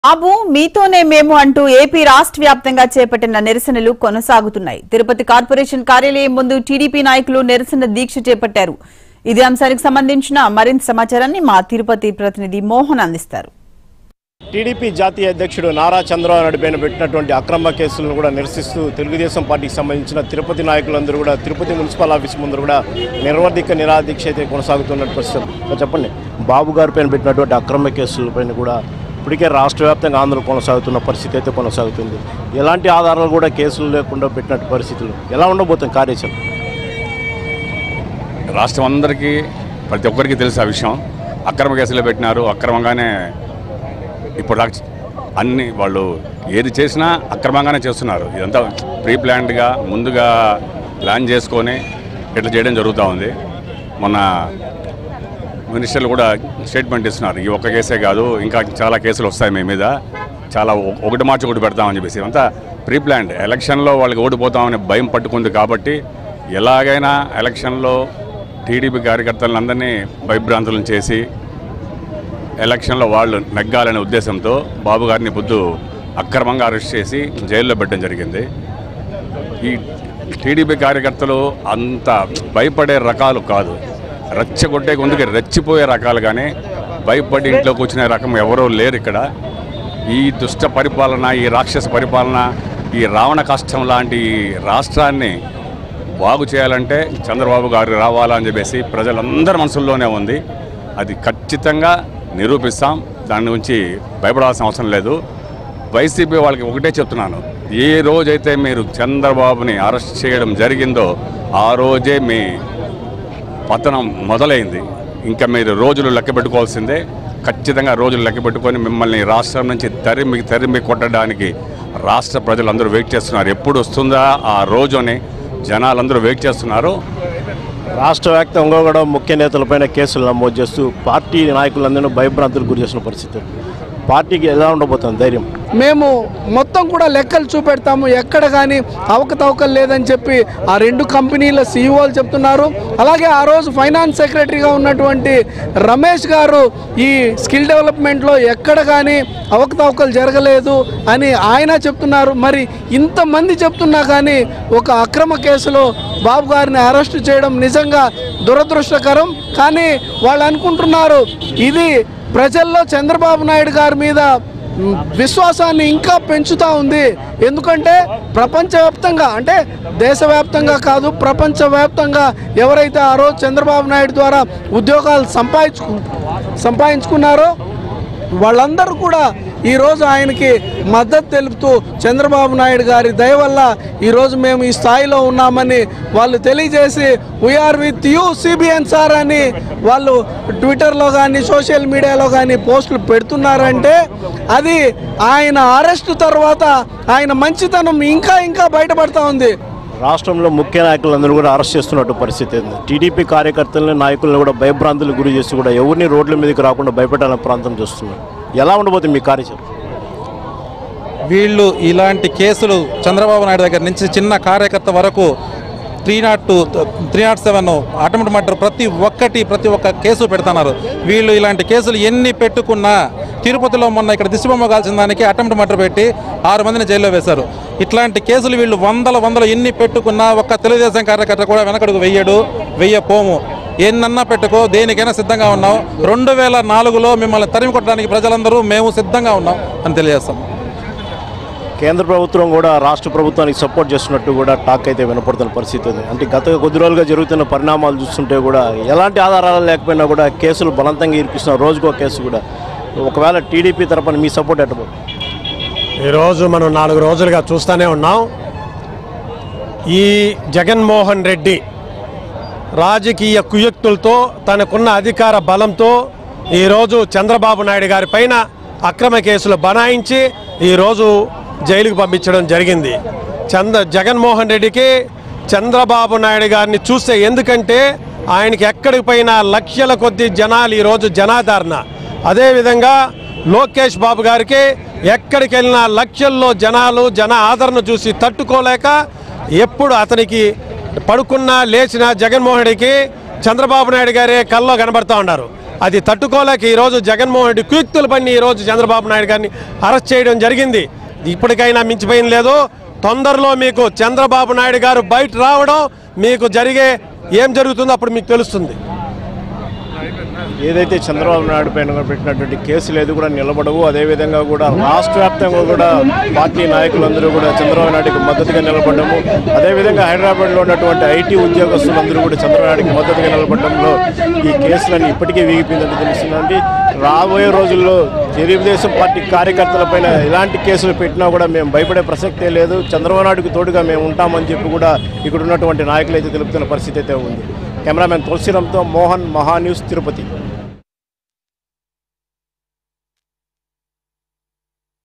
బాబు మీతోనే మేము అంటూ ఏపీ రాష్ట్ర వ్యాప్తంగా చేపట్టిన నిరసనలు కొనసాగుతున్నాయి తిరుపతి కార్పొరేషన్ కార్యాలయం ముందు టీడీపీ నాయకులు నిరసన దీక్ష చేపట్టారు ఇదే అంశానికి సంబంధించిన మరింత సమాచారాన్ని మా తిరుపతి ప్రతినిధి మోహన్ అందిస్తారు టీడీపీ జాతీయ అధ్యక్షుడు నారా చంద్రబాబు నాయుడు పైన పెట్టినటువంటి అక్రమ కేసులను కూడా నిరసిస్తూ తెలుగుదేశం పార్టీకి సంబంధించిన తిరుపతి నాయకులందరూ కూడా తిరుపతి మున్సిపల్ ఆఫీస్ ముందు కూడా నిర్వర్ధిక నిరాదీక్ష అయితే కొనసాగుతున్న పరిస్థితి మరి చెప్పండి బాబు గారి పైన పెట్టినటువంటి అక్రమ కేసులపైన కూడా ఇప్పటికే రాష్ట్ర వ్యాప్తంగా ఆందోళన కొనసాగుతున్న పరిస్థితి అయితే కొనసాగుతుంది ఎలాంటి ఆధారాలు కూడా కేసులు లేకుండా పెట్టినట్టు పరిస్థితులు ఎలా ఉండబోతుంది కార్యాచరణ రాష్ట్రం అందరికీ ప్రతి ఒక్కరికి తెలుసు ఆ విషయం అక్రమ కేసులు పెట్టినారు అక్రమంగానే ఇప్పుడు దాకా అన్ని వాళ్ళు ఏది చేసినా అక్రమంగానే చేస్తున్నారు ఇదంతా ప్రీ ప్లాన్డ్గా ముందుగా ప్లాన్ చేసుకొని ఇట్లా చేయడం జరుగుతూ ఉంది మొన్న మినిస్టర్లు కూడా స్టేట్మెంట్ ఇస్తున్నారు ఈ ఒక్క కేసే కాదు ఇంకా చాలా కేసులు వస్తాయి మీ మీద చాలా ఒ- ఒకటి మార్చి ఒకటి పెడతామని చెప్పేసి అంతా ప్రీ ప్లాన్డ్ ఎలక్షన్లో వాళ్ళకి ఓడిపోతామని భయం పట్టుకుంది కాబట్టి ఎలాగైనా ఎలక్షన్లో టీడీపీ కార్యకర్తలందరినీ భయభ్రాంతులను చేసి ఎలక్షన్లో వాళ్ళు నెగ్గాలనే ఉద్దేశంతో బాబు గారిని పొద్దు అక్రమంగా అరెస్ట్ చేసి జైల్లో పెట్టడం జరిగింది ఈ టీడీపీ కార్యకర్తలు అంత భయపడే రకాలు కాదు రెచ్చగొట్టే ముందుకి రెచ్చిపోయే రకాలు కానీ భయపడి ఇంట్లో కూర్చునే రకం ఎవరూ లేరు ఇక్కడ ఈ దుష్ట పరిపాలన ఈ రాక్షస పరిపాలన ఈ రావణ కష్టం లాంటి ఈ రాష్ట్రాన్ని బాగు చేయాలంటే చంద్రబాబు గారు రావాలని చెప్పేసి ప్రజలందరి మనసుల్లోనే ఉంది అది ఖచ్చితంగా నిరూపిస్తాం దాని నుంచి భయపడాల్సిన అవసరం లేదు వైసీపీ వాళ్ళకి ఒకటే చెప్తున్నాను ఏ రోజైతే మీరు చంద్రబాబుని అరెస్ట్ చేయడం జరిగిందో ఆ రోజే మీ పతనం మొదలైంది ఇంకా మీరు రోజులు లెక్క పెట్టుకోవాల్సిందే ఖచ్చితంగా రోజులు లెక్క పెట్టుకొని మిమ్మల్ని రాష్ట్రం నుంచి తరిమి తరిమి కొట్టడానికి రాష్ట్ర ప్రజలందరూ వెయిట్ చేస్తున్నారు ఎప్పుడు వస్తుందా ఆ రోజు అని జనాలందరూ వెయిట్ చేస్తున్నారు రాష్ట్ర వ్యాప్తంగా కూడా ముఖ్య నేతలపైన కేసులు నమోదు చేస్తూ పార్టీ నాయకులందరూ భయభ్రాంతులకు గురి చేసిన పరిస్థితి పార్టీకి ఎలా ఉండబోతుంది ధైర్యం మేము మొత్తం కూడా లెక్కలు చూపెడతాము ఎక్కడ కానీ అవకతవకలు లేదని చెప్పి ఆ రెండు కంపెనీల సీఈఓలు చెప్తున్నారు అలాగే ఆ రోజు ఫైనాన్స్ సెక్రటరీగా ఉన్నటువంటి రమేష్ గారు ఈ స్కిల్ డెవలప్మెంట్లో ఎక్కడ కానీ అవకతవకలు జరగలేదు అని ఆయన చెప్తున్నారు మరి ఇంతమంది చెప్తున్నా కానీ ఒక అక్రమ కేసులో బాబు గారిని అరెస్ట్ చేయడం నిజంగా దురదృష్టకరం కానీ వాళ్ళు అనుకుంటున్నారు ఇది ప్రజల్లో చంద్రబాబు నాయుడు గారి మీద మ్, విశ్వాసాన్ని ఇంకా పెంచుతూ ఉంది ఎందుకంటే ప్రపంచవ్యాప్తంగా అంటే దేశవ్యాప్తంగా కాదు ప్రపంచవ్యాప్తంగా ఎవరైతే ఆ రోజు చంద్రబాబు నాయుడు ద్వారా ఉద్యోగాలు సంపాదించుకు సంపాదించుకున్నారో వాళ్ళందరూ కూడా ఈరోజు ఆయనకి మద్దతు తెలుపుతూ చంద్రబాబు నాయుడు గారి దయ వల్ల ఈరోజు మేము ఈ స్థాయిలో ఉన్నామని వాళ్ళు తెలియజేసి we're with you CBN sir అని వాళ్ళు ట్విట్టర్లో కానీ సోషల్ మీడియాలో కానీ పోస్టులు పెడుతున్నారంటే అది ఆయన అరెస్టు తర్వాత ఆయన మంచితనం ఇంకా ఇంకా బయటపడతా ఉంది రాష్ట్రంలో ముఖ్య నాయకులందరూ కూడా అరెస్ట్ చేస్తున్నట్టు పరిస్థితి ఉంది టీడీపీ కార్యకర్తలను నాయకులను కూడా భయభ్రాంతులకు గురి చేసి కూడా ఎవరిని రోడ్ల మీదకి రాకుండా భయపెట్టాలని ప్రాంతం చేస్తున్నారు ఎలా ఉండబోతుంది మీ కార్యాచరణ వీళ్ళు ఇలాంటి కేసులు చంద్రబాబు నాయుడు దగ్గర నుంచి చిన్న కార్యకర్త వరకు three nought two three nought seven attempt murder ప్రతి ఒక్కటి ప్రతి ఒక్క కేసు పెడుతున్నారు వీళ్ళు ఇలాంటి కేసులు ఎన్ని పెట్టుకున్నా తిరుపతిలో మొన్న ఇక్కడ దిశబొమ్మ కాల్చిన దానికి అటెంప్ట్ మర్డర్ పెట్టి ఆరు మందిని జైల్లో వేశారు ఇట్లాంటి కేసులు వీళ్ళు వందల వందలు ఎన్ని పెట్టుకున్నా ఒక్క తెలుగుదేశం కార్యకర్త కూడా వెనకడుగు వెయ్యడు వెయ్యపోము ఎన్నన్నా పెట్టుకో దేనికైనా సిద్ధంగా ఉన్నాం రెండు వేల నాలుగులో మిమ్మల్ని తరిమి కొట్టడానికి ప్రజలందరూ మేము సిద్ధంగా ఉన్నాం అని తెలియజేస్తాం కేంద్ర ప్రభుత్వం కూడా రాష్ట్ర ప్రభుత్వానికి సపోర్ట్ చేస్తున్నట్టు కూడా టాక్ అయితే వినపడుతున్న పరిస్థితి ఉంది అంటే గత కొద్ది రోజులుగా జరుగుతున్న పరిణామాలు చూస్తుంటే కూడా ఎలాంటి ఆధారాలు లేకపోయినా కూడా కేసులు బలవంతంగా ఇరికిస్తున్నారు రోజుకో కేసు కూడా ఒకవేళ టీడీపీ తరపున మీ సపోర్ట్ ఎట్టబోతుంది ఈరోజు మనం నాలుగు రోజులుగా చూస్తూనే ఉన్నాం ఈ జగన్మోహన్ రెడ్డి రాజకీయ కుయుక్తులతో తనకున్న అధికార బలంతో ఈరోజు చంద్రబాబు నాయుడు గారి పైన అక్రమ కేసులు బనాయించి ఈరోజు జైలుకు పంపించడం జరిగింది చంద్ర జగన్మోహన్ రెడ్డికి చంద్రబాబు నాయుడు గారిని చూస్తే ఎందుకంటే ఆయనకి ఎక్కడికి పోయినా లక్షల కొద్ది జనాలు ఈరోజు జనాదరణ అదేవిధంగా లోకేష్ బాబు గారికి ఎక్కడికి వెళ్ళినా లక్షల్లో జనాలు జన ఆదరణ చూసి తట్టుకోలేక ఎప్పుడు అతనికి పడుకున్నా లేచినా జగన్మోహన్ రెడ్డికి చంద్రబాబు నాయుడు గారే కల్లో కనబడతా ఉన్నారు అది తట్టుకోలేక ఈరోజు జగన్మోహన్ రెడ్డి కుయుక్తుల పని ఈరోజు చంద్రబాబు నాయుడు గారిని అరెస్ట్ చేయడం జరిగింది ఇప్పటికైనా మించిపోయిన లేదు తొందరలో మీకు చంద్రబాబు నాయుడు గారు బయట రావడం మీకు జరిగే ఏం జరుగుతుందో అప్పుడు మీకు తెలుస్తుంది ఏదైతే చంద్రబాబు నాయుడు పైన పెట్టినటువంటి కేసులు ఏది కూడా నిలబడవు అదేవిధంగా కూడా రాష్ట్ర వ్యాప్తంగా కూడా పార్టీ నాయకులందరూ కూడా చంద్రబాబు నాయుడుకి మద్దతుగా నిలబడము అదేవిధంగా హైదరాబాద్లో ఉన్నటువంటి ఐటీ ఉద్యోగస్తులందరూ కూడా చంద్రబాబు నాయుడుకి మద్దతుగా నిలబడడంలో ఈ కేసులన్నీ ఇప్పటికే వీగిపోయిందని తెలుస్తుందండి రాబోయే రోజుల్లో తెలుగుదేశం పార్టీ కార్యకర్తలపైన ఎలాంటి కేసులు పెట్టినా కూడా మేము భయపడే ప్రసక్తే లేదు చంద్రబాబు నాయుడుకి తోడుగా మేము ఉంటామని చెప్పి కూడా ఇక్కడ ఉన్నటువంటి నాయకులు అయితే తెలుపుతున్న పరిస్థితి అయితే ఉంది కెమెరామెన్ తులసిరామ్తో మోహన్ మహా న్యూస్ తిరుపతి